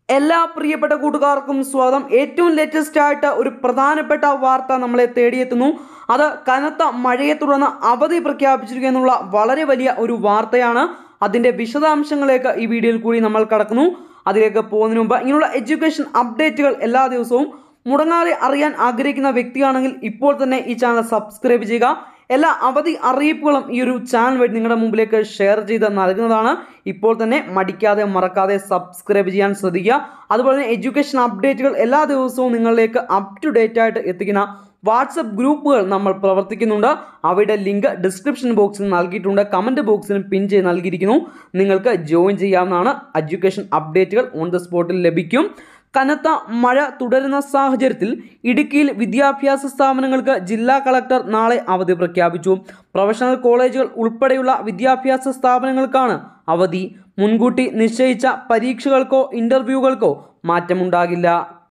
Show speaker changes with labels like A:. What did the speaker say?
A: എല്ലാ പ്രിയപ്പെട്ട കൂട്ടുകാർക്കും സ്വാഗതം ഏറ്റവും ലേറ്റസ്റ്റ് ആയിട്ട് ഒരു പ്രധാനപ്പെട്ട വാർത്ത നമ്മളെ തേടിയെത്തുന്നു അത് കനത്ത മഴയെ തുടർന്ന് അവധി പ്രഖ്യാപിച്ചിരിക്കുക എന്നുള്ള വളരെ വലിയ ഒരു വാർത്തയാണ് അതിൻ്റെ വിശദാംശങ്ങളിലേക്ക് ഈ വീഡിയോയിൽ കൂടി നമ്മൾ കടക്കുന്നു അതിലേക്ക് പോകുന്നതിന് മുമ്പ് ഇങ്ങനെയുള്ള എഡ്യൂക്കേഷൻ അപ്ഡേറ്റുകൾ എല്ലാ ദിവസവും മുടങ്ങാതെ അറിയാൻ ആഗ്രഹിക്കുന്ന വ്യക്തിയാണെങ്കിൽ ഇപ്പോൾ തന്നെ ഈ ചാനൽ സബ്സ്ക്രൈബ് ചെയ്യുക എല്ലാ അവധി അറിയിപ്പുകളും ഈ ഒരു ചാനൽ വഴി നിങ്ങളുടെ മുമ്പിലേക്ക് ഷെയർ ചെയ്ത് നൽകുന്നതാണ് ഇപ്പോൾ തന്നെ മടിക്കാതെ മറക്കാതെ സബ്സ്ക്രൈബ് ചെയ്യാൻ ശ്രദ്ധിക്കുക അതുപോലെ തന്നെ എഡ്യൂക്കേഷൻ അപ്ഡേറ്റുകൾ എല്ലാ ദിവസവും നിങ്ങളിലേക്ക് അപ് ടു ഡേറ്റ് ആയിട്ട് എത്തിക്കുന്ന വാട്സപ്പ് ഗ്രൂപ്പുകൾ നമ്മൾ പ്രവർത്തിക്കുന്നുണ്ട് അവയുടെ ലിങ്ക് ഡിസ്ക്രിപ്ഷൻ ബോക്സിൽ നൽകിയിട്ടുണ്ട് കമൻറ്റ് ബോക്സിലും പിൻ ചെയ്ത് നൽകിയിരിക്കുന്നു നിങ്ങൾക്ക് ജോയിൻ ചെയ്യാവുന്നതാണ് എഡ്യൂക്കേഷൻ അപ്ഡേറ്റുകൾ ഓൺ ദ സ്പോട്ടിൽ ലഭിക്കും കനത്ത മഴ തുടരുന്ന സാഹചര്യത്തിൽ ഇടുക്കിയിൽ വിദ്യാഭ്യാസ സ്ഥാപനങ്ങൾക്ക് ജില്ലാ കളക്ടർ നാളെ അവധി പ്രഖ്യാപിച്ചു പ്രൊഫഷണൽ കോളേജുകൾ ഉൾപ്പെടെയുള്ള വിദ്യാഭ്യാസ സ്ഥാപനങ്ങൾക്കാണ് അവധി മുൻകൂട്ടി നിശ്ചയിച്ച പരീക്ഷകൾക്കോ ഇൻ്റർവ്യൂകൾക്കോ മാറ്റമുണ്ടാകില്ല